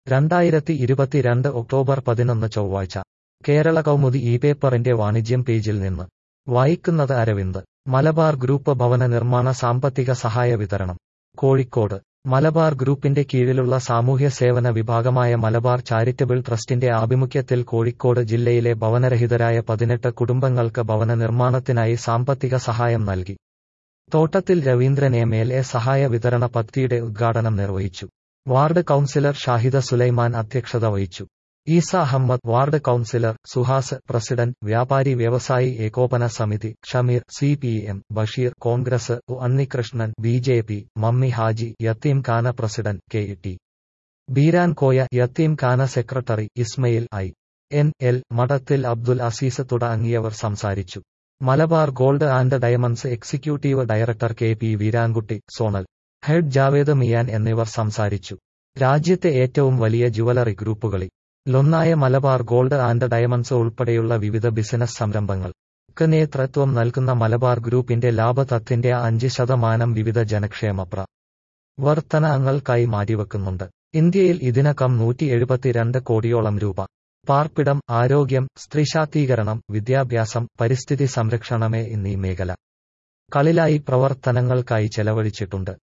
രണ്ടായിരത്തി ഇരുപത്തിരണ്ട് ഒക്ടോബർ പതിനൊന്ന് ചൊവ്വാഴ്ച കേരള കൗമുദി ഈ പേപ്പറിന്റെ വാണിജ്യം പേജിൽ നിന്ന് വായിക്കുന്നത് അരവിന്ദ് മലബാർ ഗ്രൂപ്പ് ഭവന നിർമ്മാണ സാമ്പത്തിക സഹായ വിതരണം കോഴിക്കോട് മലബാർ ഗ്രൂപ്പിന്റെ കീഴിലുള്ള സാമൂഹ്യ സേവന വിഭാഗമായ മലബാർ ചാരിറ്റബിൾ ട്രസ്റ്റിന്റെ ആഭിമുഖ്യത്തിൽ കോഴിക്കോട് ജില്ലയിലെ ഭവനരഹിതരായ പതിനെട്ട് കുടുംബങ്ങൾക്ക് ഭവന നിർമ്മാണത്തിനായി സാമ്പത്തിക സഹായം നൽകി തോട്ടത്തിൽ രവീന്ദ്രൻ എം എൽ എ സഹായ വിതരണ പദ്ധതിയുടെ ഉദ്ഘാടനം നിർവഹിച്ചു വാർഡ് കൌൺസിലർ ഷാഹിദ സുലൈമാൻ അധ്യക്ഷത വഹിച്ചു Isa Ahmed ward councillor Suhas president വ്യാപാരി വ്യവസായി ഏകോപന സമിതി Shameer C P M Basheer Congress Unnikrishnan B J P Mammi Haji യത്തീം ഖാന president K T Beeran Koya യത്തീം ഖാന secretary Ismail I N L Madathil Abdul Aziz തുടങ്ങിയവർ സംസാരിച്ചു Malabar gold and diamonds executive director K P Veerankutty zonal head Javed Mian എന്നിവർ സംസാരിച്ചു രാജ്യത്തെ ഏറ്റവും വലിയ ജുവലറി ഗ്രൂപ്പുകളിൽ ലൊന്നായ മലബാർ ഗോൾഡ് ആൻഡ് ഡയമണ്ട്സ് ഉൾപ്പെടെയുള്ള വിവിധ ബിസിനസ് സംരംഭങ്ങൾ ക്ക് നേതൃത്വം നൽകുന്ന മലബാർ ഗ്രൂപ്പിന്റെ ലാഭതത്തിന്റെ അഞ്ച് ശതമാനം വിവിധ ജനക്ഷേമ പ്രവർത്തനങ്ങൾക്കായി മാറ്റിവെക്കുന്നുണ്ട് ഇന്ത്യയിൽ ഇതിനകം നൂറ്റി എഴുപത്തിരണ്ട് കോടിയോളം രൂപ പാർപ്പിടം ആരോഗ്യം സ്ത്രീശാക്തീകരണം വിദ്യാഭ്യാസം പരിസ്ഥിതി സംരക്ഷണമേ എന്നീ മേഖല കളിലായി പ്രവർത്തനങ്ങൾക്കായി ചെലവഴിച്ചിട്ടുണ്ട്